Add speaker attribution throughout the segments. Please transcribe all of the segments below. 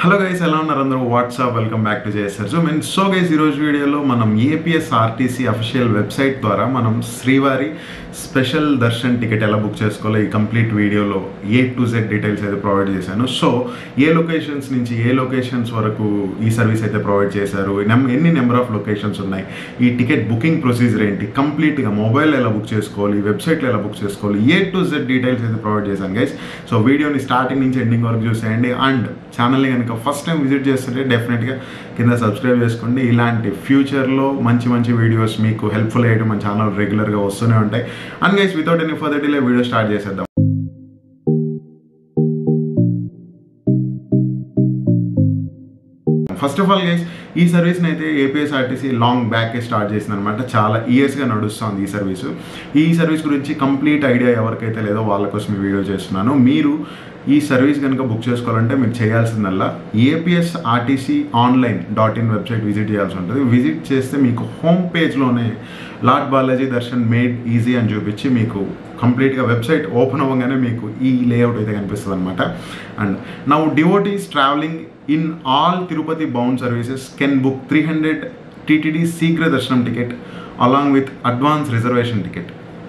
Speaker 1: hello guys ఎలా ఉన్నారు అందరూ what's up welcome back to JSR so mean so guys ఈరోజు వీడియోలో మనం ఏపీఎస్ ఆర్టీసీ అఫీషియల్ వెబ్సైట్ ద్వారా మనం శ్రీవారి స్పెషల్ దర్శన్ టికెట్ ఎలా బుక్ చేసుకోవాలో ఈ కంప్లీట్ వీడియోలో ఏ టు జెడ్ డీటెయిల్స్ అయితే ప్రొవైడ్ చేశాను సో ఏ లొకేషన్స్ నుంచి ఏ లొకేషన్స్ వరకు ఈ సర్వీస్ అయితే ప్రొవైడ్ చేశారు నెం- ఎన్ని నెంబర్ ఆఫ్ లొకేషన్స్ ఉన్నాయి ఈ టికెట్ బుకింగ్ ప్రొసీజర్ ఏంటి కంప్లీట్గా మొబైల్ ఎలా బుక్ చేసుకోవాలి వెబ్సైట్లో ఎలా బుక్ చేసుకోవాలి ఏ టు జెడ్ డీటెయిల్స్ అయితే ప్రొవైడ్ చేశాను గైస్ సో వీడియోని స్టార్టింగ్ నుంచి ఎండింగ్ వరకు చూసేయండి అండ్ ఛానల్ని కనుక ఫస్ట్ టైం విజిట్ చేస్తుంటే డెఫినెట్గా కింద సబ్స్క్రైబ్ చేసుకోండి ఇలాంటి ఫ్యూచర్లో మంచి మంచి వీడియోస్ మీకు హెల్ప్ఫుల్ అయ్యేవి మన ఛానల్ రెగ్యులర్గా వస్తూనే ఉంటాయి and guys without any further delay video start చేసేద్దాం ఫస్ట్ ఆఫ్ ఆల్ గైస్ ఈ సర్వీస్ని అయితే ఏపీఎస్ఆర్టీసీ లాంగ్ బ్యాకే స్టార్ట్ చేసింది అనమాట చాలా ఇయర్స్గా నడుస్తుంది ఈ సర్వీస్ ఈ సర్వీస్ గురించి కంప్లీట్ ఐడియా ఎవరికైతే లేదో వాళ్ళ కోసం ఈ వీడియో చేస్తున్నాను మీరు ఈ సర్వీస్ కనుక బుక్ చేసుకోవాలంటే మీరు చేయాల్సిందల్లా APS RTC online dot in website visit చేయాల్సి ఉంటుంది విజిట్ చేస్తే మీకు హోమ్ పేజ్లోనే lord Balaji darshan made easy అని చూపించి మీకు కంప్లీట్గా వెబ్సైట్ ఓపెన్ అవ్వగానే మీకు ఈ లేఅవుట్ అయితే కనిపిస్తుంది అనమాట and now devotees travelling in all Tirupati bound services can book three hundred TTD శీఘ్ర దర్శనం ticket along with advance reservation ticket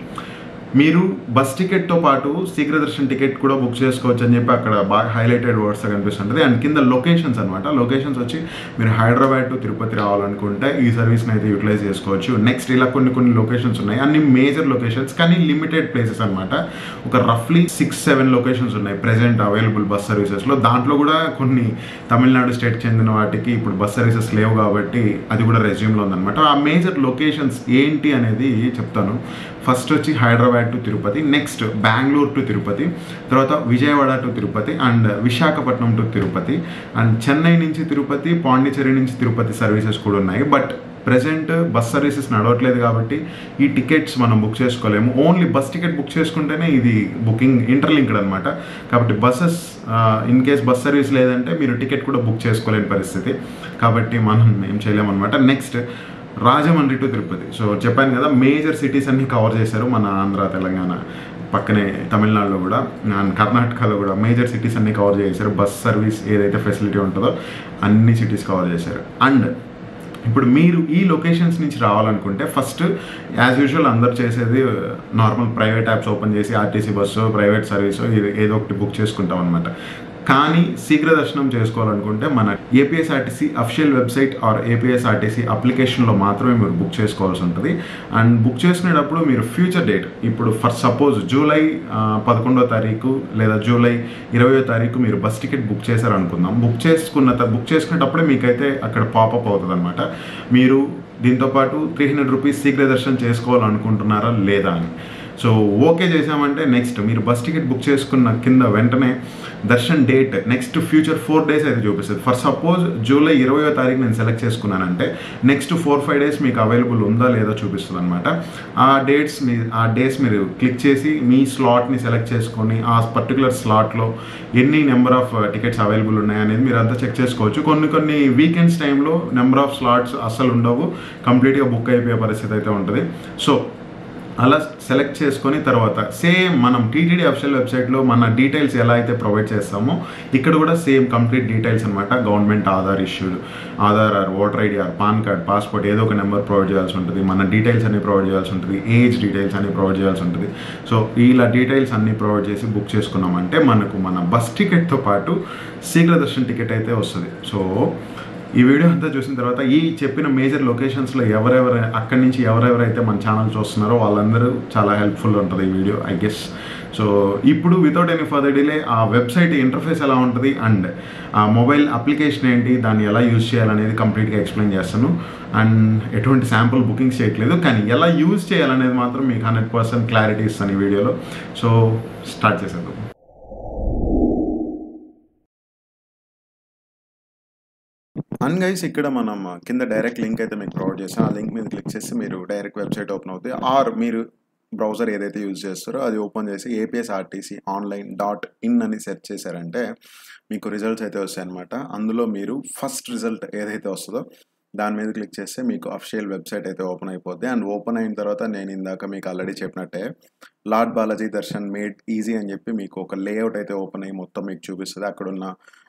Speaker 1: మీరు బస్ టికెట్తో పాటు శీఘ్ర దర్శన్ టికెట్ కూడా బుక్ చేసుకోవచ్చు అని చెప్పి అక్కడ బాగా హైలైటెడ్ వర్డ్స్ కనిపిస్తుంటుంది అండ్ కింద లొకేషన్స్ అనమాట లొకేషన్స్ వచ్చి మీరు హైదరాబాద్ టు తిరుపతి రావాలనుకుంటే ఈ సర్వీస్ని అయితే యూటిలైజ్ చేసుకోవచ్చు నెక్స్ట్ ఇలా కొన్ని కొన్ని లొకేషన్స్ ఉన్నాయి అన్ని మేజర్ లొకేషన్స్ కానీ లిమిటెడ్ ప్లేసెస్ అనమాట ఒక రఫ్లీ సిక్స్ సెవెన్ లొకేషన్స్ ఉన్నాయి ప్రెసెంట్ అవైలబుల్ బస్ సర్వీసెస్లో దాంట్లో కూడా కొన్ని తమిళనాడు స్టేట్ చెందిన వాటికి ఇప్పుడు బస్ సర్వీసెస్ లేవు కాబట్టి అది కూడా రెజ్యూమ్లో ఉందన్నమాట ఆ మేజర్ లొకేషన్స్ ఏంటి అనేది చెప్తాను ఫస్ట్ వచ్చి Hyderabad to Tirupati next Bengaluru to Tirupati తర్వాత Vijayawada to Tirupati and Visakhapatnam to Tirupati and Chennai నుంచి తిరుపతి పాండిచేరి నుంచి తిరుపతి సర్వీసెస్ కూడా ఉన్నాయి బట్ ప్రజెంట్ బస్ సర్వీసెస్ నడవట్లేదు కాబట్టి ఈ టికెట్స్ మనం బుక్ చేసుకోలేము ఓన్లీ బస్ టికెట్ బుక్ చేసుకుంటేనే ఇది బుకింగ్ ఇంటర్లింక్డ్ అనమాట కాబట్టి buses in case bus service లేదంటే మీరు టికెట్ కూడా బుక్ చేసుకోలేని పరిస్థితి కాబట్టి మనం ఏం చేయలేమన్నమాట next Rajahmundry to Tirupati so చెప్పాను కదా మేజర్ సిటీస్ అన్ని కవర్ చేశారు మన ఆంధ్ర తెలంగాణ పక్కనే తమిళనాడులో కూడా అండ్ కర్ణాటకలో కూడా మేజర్ సిటీస్ అన్ని కవర్ చేశారు బస్ సర్వీస్ ఏదైతే ఫెసిలిటీ ఉంటుందో అన్ని సిటీస్ కవర్ చేశారు అండ్ ఇప్పుడు మీరు ఈ లొకేషన్స్ నుంచి రావాలనుకుంటే ఫస్ట్ యాజ్ యూజువల్ అందరు చేసేది నార్మల్ ప్రైవేట్ యాప్స్ ఓపెన్ చేసి ఆర్టీసీ బస్సు ప్రైవేట్ సర్వీస్ ఏదో ఒకటి బుక్ చేసుకుంటాం అనమాట కానీ శీఘ్ర దర్శనం చేసుకోవాలనుకుంటే మన APSRTC official website or APSRTC అప్లికేషన్లో మాత్రమే మీరు బుక్ చేసుకోవాల్సి ఉంటుంది అండ్ బుక్ చేసుకునేటప్పుడు మీరు ఫ్యూచర్ డేట్ ఇప్పుడు ఫర్ సపోజ్ జూలై ఆ, పదకొండో తారీఖు లేదా జూలై ఇరవయో తారీఖు మీరు బస్ టికెట్ బుక్ చేశారనుకుందాం బుక్ చేసుకున్న త- బుక్ చేసుకునేటప్పుడే మీకైతే అక్కడ పాపప్ అవుతుంది అనమాట మీరు దీంతోపాటు త్రీ హండ్రెడ్ రూపీస్ శీఘ్ర దర్శనం చేసుకోవాలనుకుంటున్నారా లేదా అని సో ఓకే చేసామంటే నెక్స్ట్ మీరు బస్ టికెట్ బుక్ చేసుకున్న కింద వెంటనే darshan date next future four days అయితే చూపిస్తుంది ఫర్ సపోజ్ జూలై ఇరవయో తారీఖు నేను సెలెక్ట్ చేసుకున్నానంటే నెక్స్ట్ ఫోర్ ఫైవ్ డేస్ మీకు అవైలబుల్ ఉందా లేదా చూపిస్తుంది అనమాట ఆ డేట్స్ మీ ఆ డేస్ మీరు క్లిక్ చేసి మీ స్లాట్ని సెలెక్ట్ చేసుకొని ఆ పర్టికులర్ స్లాట్లో ఎన్ని నెంబర్ ఆఫ్ టికెట్స్ అవైలబుల్ ఉన్నాయనేది మీరు అంతా చెక్ చేసుకోవచ్చు కొన్ని కొన్ని వీకెండ్స్ టైంలో నెంబర్ ఆఫ్ స్లాట్స్ అస్సలు ఉండవు కంప్లీట్గా బుక్ అయిపోయే పరిస్థితి అయితే ఉంటుంది సో అలా సెలెక్ట్ చేసుకొని తర్వాత సేమ్ మనం టీటీడీ అఫిషియల్ వెబ్సైట్లో మన డీటెయిల్స్ ఎలా అయితే ప్రొవైడ్ చేస్తామో ఇక్కడ కూడా సేమ్ కంప్లీట్ డీటెయిల్స్ అనమాట government Aadhaar issued Aadhaar or voter ID or PAN card passport ఏదో ఒక నెంబర్ ప్రొవైడ్ చేయాల్సి ఉంటుంది మన డీటెయిల్స్ అన్ని ప్రొవైడ్ చేయాల్సి ఉంటుంది ఏజ్ డీటెయిల్స్ అన్ని ప్రొవైడ్ చేయాల్సి ఉంటుంది సో ఇలా డీటెయిల్స్ అన్ని ప్రొవైడ్ చేసి బుక్ చేసుకున్నామంటే మనకు మన బస్ టికెట్తో పాటు శీఘ్ర దర్శన్ టికెట్ అయితే వస్తుంది సో ఈ వీడియో అంతా చూసిన తర్వాత ఈ చెప్పిన మేజర్ లొకేషన్స్లో ఎవరెవరు అక్కడి నుంచి ఎవరెవరైతే మన ఛానల్ చూస్తున్నారో వాళ్ళందరూ చాలా హెల్ప్ఫుల్ ఉంటుంది ఈ వీడియో ఐ గెస్ సో ఇప్పుడు వితౌట్ ఎనీ ఫర్దర్ డిలే ఆ వెబ్సైట్ ఇంటర్ఫేస్ ఎలా ఉంటుంది అండ్ ఆ మొబైల్ అప్లికేషన్ ఏంటి దాన్ని ఎలా యూజ్ చేయాలనేది కంప్లీట్గా ఎక్స్ప్లెయిన్ చేస్తాను అండ్ ఎటువంటి శాంపుల్ బుకింగ్స్ చేయట్లేదు కానీ ఎలా యూజ్ చేయాలనేది మాత్రం మీకు హండ్రెడ్ పర్సెంట్ క్లారిటీ ఇస్తాను ఈ వీడియోలో సో స్టార్ట్ చేసేద్దాం అండ్ గైస్ ఇక్కడ మనం కింద డైరెక్ట్ లింక్ అయితే మీకు ప్రొవైడ్ చేసాం ఆ లింక్ మీద క్లిక్ చేసి మీరు డైరెక్ట్ వెబ్సైట్ ఓపెన్ అవుతుంది ఆర్ మీరు బ్రౌజర్ ఏదైతే యూజ్ చేస్తారో అది ఓపెన్ చేసి APS RTC online dot in అని సెర్చ్ చేశారంటే మీకు రిజల్ట్స్ అయితే వస్తాయి అనమాట అందులో మీరు ఫస్ట్ రిజల్ట్ ఏదైతే వస్తుందో దాని మీద క్లిక్ చేస్తే మీకు అఫిషియల్ వెబ్సైట్ అయితే ఓపెన్ అయిపోద్ది అండ్ ఓపెన్ అయిన తర్వాత నేను ఇందాక మీకు ఆల్రెడీ చెప్పినట్టే lord Balaji darshan made easy అని చెప్పి మీకు ఒక లేఅవుట్ అయితే ఓపెన్ అయ్యి మొత్తం మీకు చూపిస్తుంది అక్కడ ఉన్న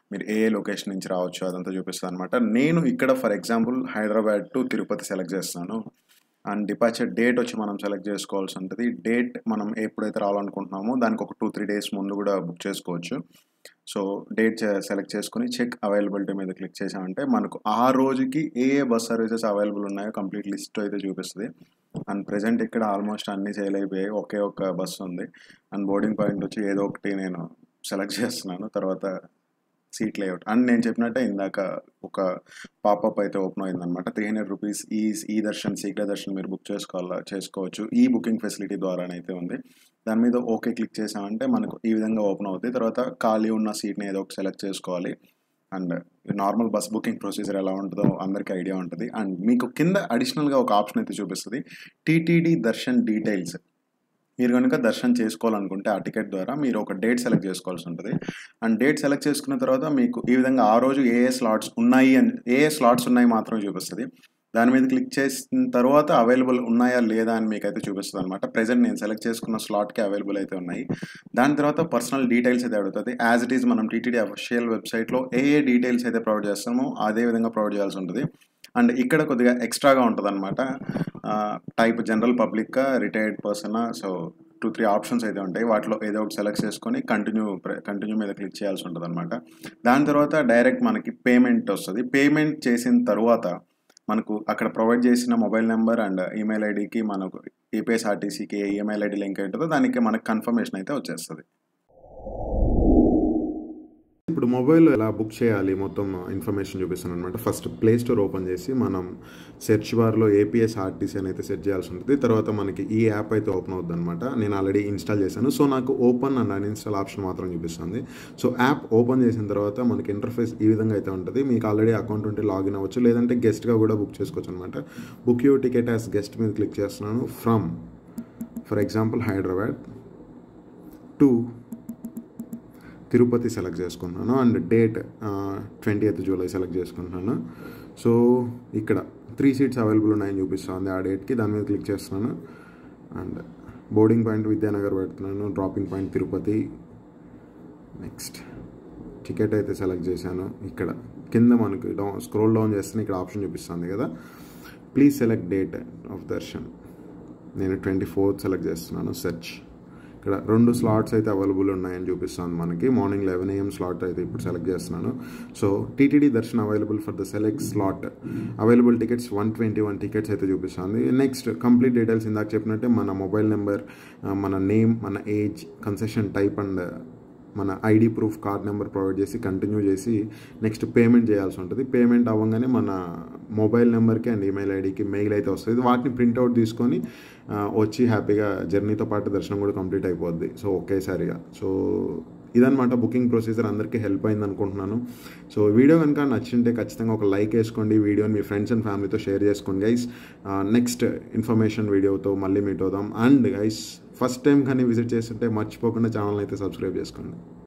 Speaker 1: మీరు ఏ ఏ లొకేషన్ నుంచి రావచ్చు అదంతా చూపిస్తుంది అనమాట నేను ఇక్కడ for example Hyderabad to Tirupati select చేస్తాను అండ్ డిపార్చర్ డేట్ వచ్చి మనం సెలెక్ట్ చేసుకోవాల్సి ఉంటుంది డేట్ మనం ఎప్పుడైతే రావాలనుకుంటున్నామో దానికి ఒక టూ త్రీ డేస్ ముందు కూడా బుక్ చేసుకోవచ్చు సో డేట్ సెలెక్ట్ చేసుకుని చెక్ అవైలబిలిటీ మీద క్లిక్ చేసామంటే మనకు ఆ రోజుకి ఏ ఏ బస్ సర్వీసెస్ అవైలబుల్ ఉన్నాయో కంప్లీట్ లిస్ట్ అయితే చూపిస్తుంది అండ్ ప్రజెంట్ ఇక్కడ ఆల్మోస్ట్ అన్ని సేల్ అయిపోయాయి ఒకే ఒక బస్సు ఉంది అండ్ బోర్డింగ్ పాయింట్ వచ్చి ఏదో ఒకటి నేను సెలెక్ట్ చేస్తున్నాను తర్వాత సీట్ లేఅవుట్ అండ్ నేను చెప్పినట్టే ఇందాక ఒక పాపప్ అయితే ఓపెన్ అయిందనమాట త్రీ హండ్రెడ్ రూపీస్ ఈ ఈ దర్శన్ శీఘ్ర దర్శన్ మీరు బుక్ చేసుకోవాలా చేసుకోవచ్చు ఈ బుకింగ్ ఫెసిలిటీ ద్వారానైతే ఉంది దాని మీద ఓకే క్లిక్ చేసామంటే మనకు ఈ విధంగా ఓపెన్ అవుతుంది తర్వాత ఖాళీ ఉన్న సీట్ని ఏదో ఒకటి సెలెక్ట్ చేసుకోవాలి and normal bus booking procedure ఎలా ఉంటుందో అందరికీ ఐడియా ఉంటుంది అండ్ మీకు కింద అడిషనల్గా ఒక ఆప్షన్ అయితే చూపిస్తుంది టీటీడీ దర్శన్ డీటెయిల్స్ మీరు కనుక దర్శనం చేసుకోవాలనుకుంటే ఆ టికెట్ ద్వారా మీరు ఒక డేట్ సెలెక్ట్ చేసుకోవాల్సి ఉంటుంది అండ్ డేట్ సెలెక్ట్ చేసుకున్న తర్వాత మీకు ఈ విధంగా ఆ రోజు ఏ ఏ స్లాట్స్ ఉన్నాయి అని ఏ ఏ స్లాట్స్ ఉన్నాయి మాత్రమే చూపిస్తుంది దాని మీద క్లిక్ చేసిన తర్వాత అవైలబుల్ ఉన్నాయా లేదా అని మీకు అయితే చూపిస్తుంది అనమాట ప్రెసెంట్ నేను సెలెక్ట్ చేసుకున్న స్లాట్కి అవైలబుల్ అయితే ఉన్నాయి దాని తర్వాత పర్సనల్ డీటెయిల్స్ అయితే అడుగుతుంది యాజ్ ఇట్ ఈస్ మనం టీటీడీ అఫిషియల్ వెబ్సైట్లో ఏ ఏ డీటెయిల్స్ అయితే ప్రొవైడ్ చేస్తామో అదే విధంగా ప్రొవైడ్ చేయాల్సి ఉంటుంది అండ్ ఇక్కడ కొద్దిగా ఎక్స్ట్రాగా ఉంటుంది అనమాట type general public retired person so two three options అయితే ఉంటాయి వాటిలో ఏదో ఒకటి సెలెక్ట్ చేసుకొని కంటిన్యూ కంటిన్యూ మీద క్లిక్ చేయాల్సి ఉంటుంది అనమాట దాని తర్వాత డైరెక్ట్ మనకి పేమెంట్ వస్తుంది పేమెంట్ చేసిన తర్వాత మనకు అక్కడ ప్రొవైడ్ చేసిన మొబైల్ నెంబర్ అండ్ ఈమెయిల్ ఐడికి మనకు ఏపీఎస్ఆర్టీసీకి ఏ ఈమెయిల్ ఐడి లింక్ ఉంటుందో దానికి మనకు కన్ఫర్మేషన్ అయితే వచ్చేస్తుంది ఇప్పుడు మొబైల్ ఎలా బుక్ చేయాలి మొత్తం ఇన్ఫర్మేషన్ చూపిస్తాను అనమాట ఫస్ట్ ప్లే స్టోర్ ఓపెన్ చేసి మనం సెర్చ్ బార్లో ఏపీఎస్ ఆర్టీసీ అని అయితే సెర్చ్ చేయాల్సి ఉంటుంది తర్వాత మనకి ఈ యాప్ అయితే ఓపెన్ అవుతుంది అనమాట నేను ఆల్రెడీ ఇన్స్టాల్ చేశాను సో నాకు ఓపెన్ అండ్ అన్ఇన్స్టాల్ ఆప్షన్ మాత్రం చూపిస్తుంది సో యాప్ ఓపెన్ చేసిన తర్వాత మనకి ఇంటర్ఫేస్ ఈ విధంగా అయితే ఉంటుంది మీకు ఆల్రెడీ అకౌంట్ ఉంటే లాగిన్ అవ్వచ్చు లేదంటే గెస్ట్గా కూడా బుక్ చేసుకోవచ్చు అనమాట book you ticket as guest మీద క్లిక్ చేస్తున్నాను from for example Hyderabad to Tirupati select చేసుకున్నాను and date twenty eighth July select చేసుకుంటున్నాను సో ఇక్కడ త్రీ సీట్స్ అవైలబుల్ ఉన్నాయని చూపిస్తుంది ఆ డేట్కి దాని మీద క్లిక్ చేస్తున్నాను అండ్ బోర్డింగ్ పాయింట్ విద్యానగర్ పెడుతున్నాను dropping point Tirupati next ticket అయితే సెలెక్ట్ చేశాను ఇక్కడ కింద మనకి డౌన్ స్క్రోల్ డౌన్ చేస్తే ఇక్కడ ఆప్షన్ చూపిస్తుంది కదా please select date of darshan నేను ట్వంటీ ఫోర్త్ సెలెక్ట్ చేస్తున్నాను సెర్చ్ ఇక్కడ రెండు స్లాట్స్ అయితే అవైలబుల్ ఉన్నాయని చూపిస్తుంది మనకి మార్నింగ్ లెవెన్ ఏఎం స్లాట్ అయితే ఇప్పుడు సెలెక్ట్ చేస్తున్నాను so TTD darshan available for the select slot available tickets one twenty one tickets అయితే చూపిస్తుంది నెక్స్ట్ కంప్లీట్ డీటెయిల్స్ ఇందాక చెప్పినట్టే మన మొబైల్ నెంబర్ మన నేమ్ మన ఏజ్ కన్సెషన్ టైప్ అండ్ మన ID proof card number provide చేసి కంటిన్యూ చేసి నెక్స్ట్ పేమెంట్ చేయాల్సి ఉంటుంది పేమెంట్ అవ్వగానే మన మొబైల్ నెంబర్కి అండ్ ఈమెయిల్ ఐడికి మెయిల్ అయితే వస్తుంది వాటిని ప్రింట్అవుట్ తీసుకొని వచ్చి హ్యాపీగా జర్నీతో పాటు దర్శనం కూడా కంప్లీట్ అయిపోద్ది సో ఒకేసారిగా సో ఇదనమాట బుకింగ్ ప్రొసీజర్ అందరికీ హెల్ప్ అయింది అనుకుంటున్నాను సో వీడియో కనుక నచ్చింటే ఖచ్చితంగా ఒక లైక్ వేసుకోండి వీడియోని మీ ఫ్రెండ్స్ అండ్ ఫ్యామిలీతో షేర్ చేసుకోండి గైస్ నెక్స్ట్ ఇన్ఫర్మేషన్ వీడియోతో మళ్ళీ మీట్ అవుదాం అండ్ గైస్ ఫస్ట్ టైం కానీ విజిట్ చేస్తుంటే మర్చిపోకుండా ఛానల్ అయితే సబ్స్క్రైబ్ చేసుకోండి